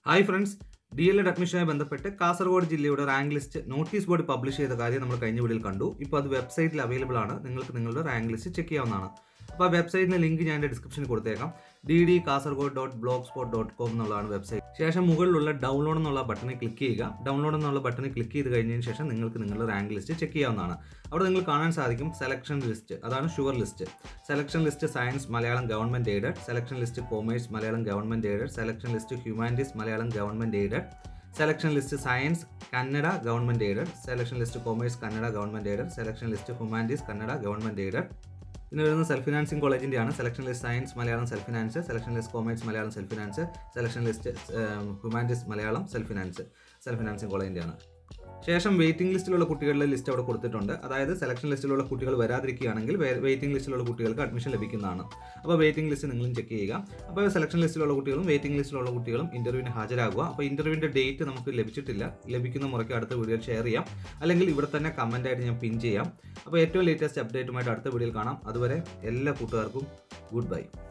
hi friends D L Ed അഡ്മിഷനുമായി ബന്ധപ്പെട്ട് കാസർഗോഡ് ജില്ലയുടെ rank list notice board publish ചെയ്ത കാര്യം നമ്മൾ കഴിഞ്ഞ വീഡിയോയിൽ കണ്ടു ഇപ്പോൾ അത് വെബ്സൈറ്റിൽ അവൈലബിൾ ആണ് നിങ്ങൾക്ക് നിങ്ങളുടെ റാങ്ക് ലിസ്റ്റ് ചെക്ക് ചെയ്യാവുന്നതാണ് അപ്പോൾ ആ വെബ്സൈറ്റിൻ്റെ ലിങ്ക് ഞാൻ എൻ്റെ ഡിസ്ക്രിപ്ഷനിൽ കൊടുത്തേക്കാം D D Kasaragod dot blog spot dot com എന്നുള്ളതാണ് വെബ്സൈറ്റ് ശേഷം മുകളിലുള്ള ഡൗൺലോഡ് എന്നുള്ള ബട്ടണിൽ ക്ലിക്ക് ചെയ്യുക ഡൗൺലോഡ് എന്നുള്ള ബട്ടണിൽ ക്ലിക്ക് ചെയ്ത് കഴിഞ്ഞതിന് ശേഷം നിങ്ങൾക്ക് നിങ്ങളുടെ റാങ്ക് ലിസ്റ്റ് ചെക്ക് ചെയ്യാവുന്നതാണ് അവിടെ നിങ്ങൾ കാണാൻ സാധിക്കും സെലക്ഷൻ ലിസ്റ്റ് അതാണ് sure list selection list science Malayalam government aided selection list commerce Malayalam government aided selection list humanities Malayalam government aided selection list science Kannada government aided selection list commerce Kannada government aided selection list humanities Kannada government aided പിന്നെ വരുന്നത് self financing കോളേജിൻ്റെയാണ് selection list science Malayalam self finance selection list commerce Malayalam self finance selection list humanities Malayalam self finance self financing കോളേജിൻ്റെയാണ് ശേഷം waiting ലിസ്റ്റിലുള്ള കുട്ടികളുടെ list അവിടെ കൊടുത്തിട്ടുണ്ട് അതായത് selection ലിസ്റ്റിലുള്ള കുട്ടികൾ വരാതിരിക്കുകയാണെങ്കിൽ വെയിറ്റിംഗ് ലിസ്റ്റിലുള്ള കുട്ടികൾക്ക് അഡ്മിഷൻ ലഭിക്കുന്നതാണ് അപ്പോൾ വെയിറ്റിംഗ് ലിസ്റ്റ് നിങ്ങളും ചെക്ക് ചെയ്യുക അപ്പോൾ സെലക്ഷൻ ലിസ്റ്റിലുള്ള കുട്ടികളും വെയിറ്റിംഗ് ലിസ്റ്റിലുള്ള കുട്ടികളും ഇൻ്റർവ്യൂവിന് ഹാജരാകുക അപ്പോൾ ഇൻ്റർവ്യൂവിൻ്റെ ഡേറ്റ് നമുക്ക് ലഭിച്ചിട്ടില്ല ലഭിക്കുന്ന മുറയ്ക്ക് അടുത്ത വീഡിയോയിൽ ഷെയർ ചെയ്യാം അല്ലെങ്കിൽ ഇവിടെ തന്നെ കമൻ്റ് ആയിട്ട് ഞാൻ പിൻ ചെയ്യാം അപ്പോൾ ഏറ്റവും ലേറ്റസ്റ്റ് അപ്ഡേറ്റുമായിട്ട് അടുത്ത വീഡിയോയിൽ കാണാം അതുവരെ എല്ലാ കൂട്ടുകാർക്കും ഗുഡ് ബൈ